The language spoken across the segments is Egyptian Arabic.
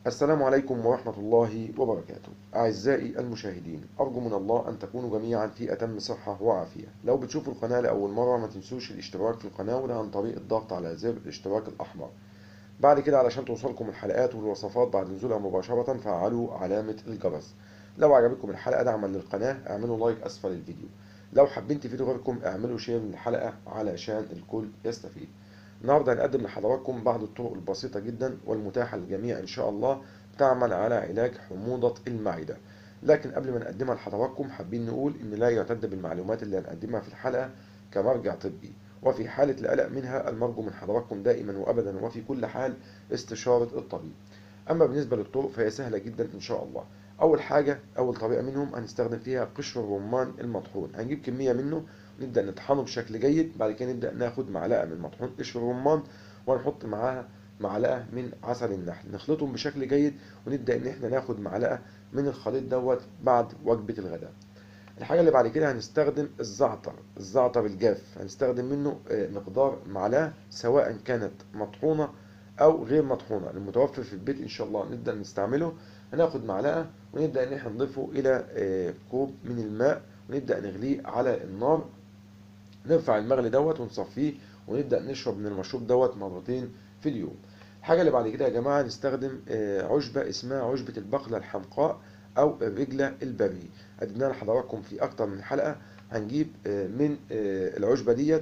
السلام عليكم ورحمة الله وبركاته أعزائي المشاهدين أرجو من الله أن تكونوا جميعا في أتم صحة وعافية لو بتشوفوا القناة لأول مرة ما تنسوش الاشتراك في القناة وده عن طريق الضغط على زر الاشتراك الأحمر بعد كده علشان توصلكم الحلقات والوصفات بعد نزولها مباشرة فعلوا علامة الجرس لو عجبتكم الحلقة دعما للقناة اعملوا لايك أسفل الفيديو لو حابين تفيدوا غيركم اعملوا شير للحلقة علشان الكل يستفيد النهارده هنقدم لحضراتكم بعض الطرق البسيطة جدا والمتاحة للجميع إن شاء الله تعمل على علاج حموضة المعدة لكن قبل ما نقدمها لحضراتكم حابين نقول إن لا يعتد بالمعلومات اللي هنقدمها في الحلقة كمرجع طبي وفي حالة القلق منها المرجو من حضراتكم دائما وأبدا وفي كل حال استشارة الطبيب أما بالنسبة للطرق فهي سهلة جدا إن شاء الله أول حاجة أول طريقة منهم هنستخدم فيها قشر الرمان المطحون هنجيب كمية منه نبدأ نطحنه بشكل جيد بعد كده نبدأ ناخد معلقة من مطحون قشر الرمان ونحط معاها معلقة من عسل النحل نخلطهم بشكل جيد ونبدأ إن إحنا ناخد معلقة من الخليط دوت بعد وجبة الغداء الحاجة اللي بعد كده هنستخدم الزعتر الزعتر الجاف هنستخدم منه مقدار معلقة سواء كانت مطحونة أو غير مطحونة المتوفر في البيت إن شاء الله نبدأ نستعمله هناخد معلقة ونبدأ إن إحنا نضيفه إلى كوب من الماء ونبدأ نغليه على النار نرفع المغلي دوت ونصفيه ونبدأ نشرب من المشروب دوت مرتين في اليوم الحاجة اللي بعد كده يا جماعة نستخدم عشبة اسمها عشبة البقلة الحمقاء أو الرجلة البري قدمناها لحضراتكم في أكتر من حلقة هنجيب من العشبة ديت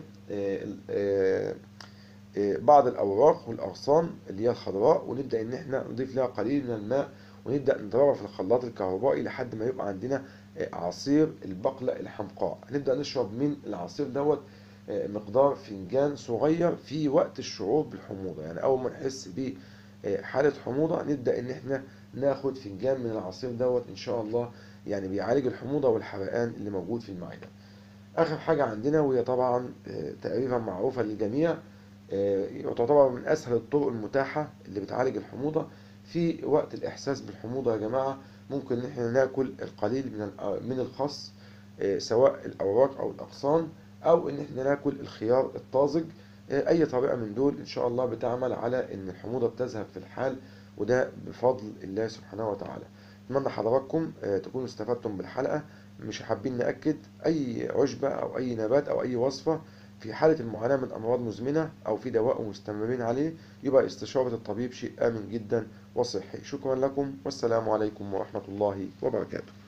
بعض الأوراق والأغصان اللي هي الخضراء ونبدأ إن احنا نضيف لها قليل من الماء ونبدأ نضربها في الخلاط الكهربائي لحد ما يبقى عندنا عصير البقلة الحمقاء هنبدأ نشرب من العصير دوت مقدار فنجان صغير في وقت الشعور بالحموضة يعني أول ما نحس بحالة حموضة نبدأ إن احنا ناخد فنجان من العصير دوت إن شاء الله يعني بيعالج الحموضة والحرقان اللي موجود في المعدة آخر حاجة عندنا وهي طبعا تقريبا معروفة للجميع تعتبر من أسهل الطرق المتاحة اللي بتعالج الحموضة في وقت الإحساس بالحموضة يا جماعة ممكن إن احنا ناكل القليل من من الخس سواء الأوراق أو الأغصان أو إن احنا ناكل الخيار الطازج أي طريقة من دول إن شاء الله بتعمل على إن الحموضة بتذهب في الحال وده بفضل الله سبحانه وتعالى أتمنى حضراتكم تكونوا استفدتم بالحلقة مش حابين نأكد أي عشبة أو أي نبات أو أي وصفة في حالة المعاناة من أمراض مزمنة أو في دواء مستمرين عليه يبقى استشارة الطبيب شيء آمن جدا وصحي شكرا لكم والسلام عليكم ورحمة الله وبركاته